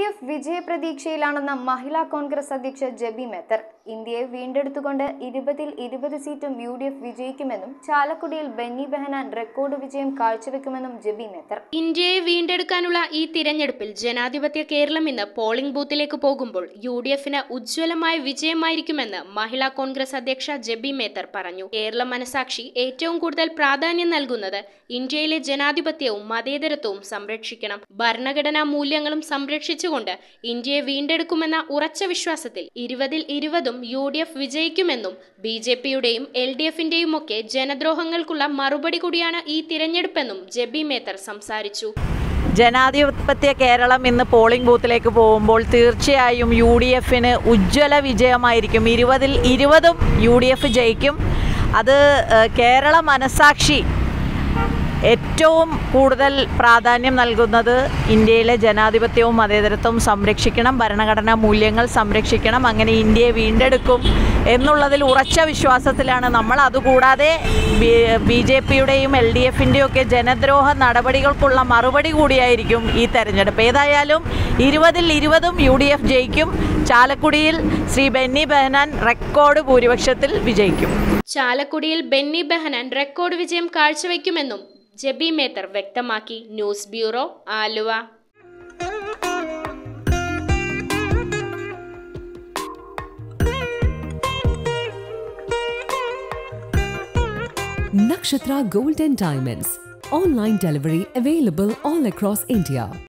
F വിജയപ്രതീക്ഷയിലാണെന്ന മഹിളാ കോൺഗ്രസ് അധ്യക്ഷ ജബി മെത്തർ ഇന്ത്യയെ വീണ്ടെടുത്തുകൊണ്ട് ഇരുപതിൽ ഇരുപത് സീറ്റും യു ഡി എഫ് വിജയിക്കുമെന്നും ചാലക്കുടിയിൽ ബെന്നി ബെഹനാൻ റെക്കോർഡ് വിജയം കാഴ്ചവെക്കുമെന്നും ജബി മെത്തർ ഇന്ത്യയെ വീണ്ടെടുക്കാനുള്ള ഈ തിരഞ്ഞെടുപ്പിൽ ജനാധിപത്യ കേരളം ഇന്ന് പോളിംഗ് ബൂത്തിലേക്ക് പോകുമ്പോൾ യു ഡി എഫിന് ഉജ്ജ്വലമായ വിജയമായിരിക്കുമെന്ന് മഹിളാ കോൺഗ്രസ് അധ്യക്ഷ ജെബി മേത്തർ പറഞ്ഞു കേരള മനസാക്ഷി ഏറ്റവും കൂടുതൽ പ്രാധാന്യം നൽകുന്നത് ഇന്ത്യയിലെ ജനാധിപത്യവും മതേതരത്വവും സംരക്ഷിക്കണം ഭരണഘടനാ മൂല്യങ്ങളും സംരക്ഷിച്ചുകൊണ്ട് ഇന്ത്യയെ വീണ്ടെടുക്കുമെന്ന ഉറച്ച വിശ്വാസത്തിൽ ഇരുപതിൽ ഇരുപതും യു ഡി എഫ് വിജയിക്കുമെന്നും ബി ജെ പിയുടെയും എൽ ഡി എഫിന്റെയും ഒക്കെ ജനദ്രോഹങ്ങൾക്കുള്ള മറുപടി കൂടിയാണ് ഈ തിരഞ്ഞെടുപ്പെന്നും ജെബി മേത്തർ സംസാരിച്ചു ജനാധിപത്യ കേരളം ഇന്ന് പോളിംഗ് ബൂത്തിലേക്ക് പോകുമ്പോൾ തീർച്ചയായും യു ഡി എഫിന് ഉജ്ജ്വല വിജയമായിരിക്കും ഇരുപതിൽ ഇരുപതും യു ഡി എഫ് ജയിക്കും അത് ഏഹ്, കേരള മനസാക്ഷി ഏറ്റവും കൂടുതൽ പ്രാധാന്യം നൽകുന്നത് ഇന്ത്യയിലെ ജനാധിപത്യവും മതേതരത്വവും സംരക്ഷിക്കണം ഭരണഘടനാ മൂല്യങ്ങൾ സംരക്ഷിക്കണം അങ്ങനെ ഇന്ത്യയെ വീണ്ടെടുക്കും എന്നുള്ളതിൽ ഉറച്ച വിശ്വാസത്തിലാണ് നമ്മൾ അതുകൂടാതെ ബി ജെ പിയുടെയും എൽ ഡി എഫിൻ്റെയും ഒക്കെ ജനദ്രോഹ നടപടികൾക്കുള്ള മറുപടി കൂടിയായിരിക്കും ഈ തെരഞ്ഞെടുപ്പ് ഏതായാലും ഇരുപതിൽ ഇരുപതും യു ഡി എഫ് ജയിക്കും ചാലക്കുടിയിൽ ശ്രീ ബെന്നി ബെഹനാൻ റെക്കോർഡ് ഭൂരിപക്ഷത്തിൽ വിജയിക്കും ചാലക്കുടിയിൽ ബെന്നി ബെഹനാൻ റെക്കോർഡ് വിജയം കാഴ്ചവെക്കുമെന്നും ജെബി മേത്തർ വ്യക്തമാക്കി news bureau Aluva Nakshatra Gold and Diamonds. Online delivery available all across India.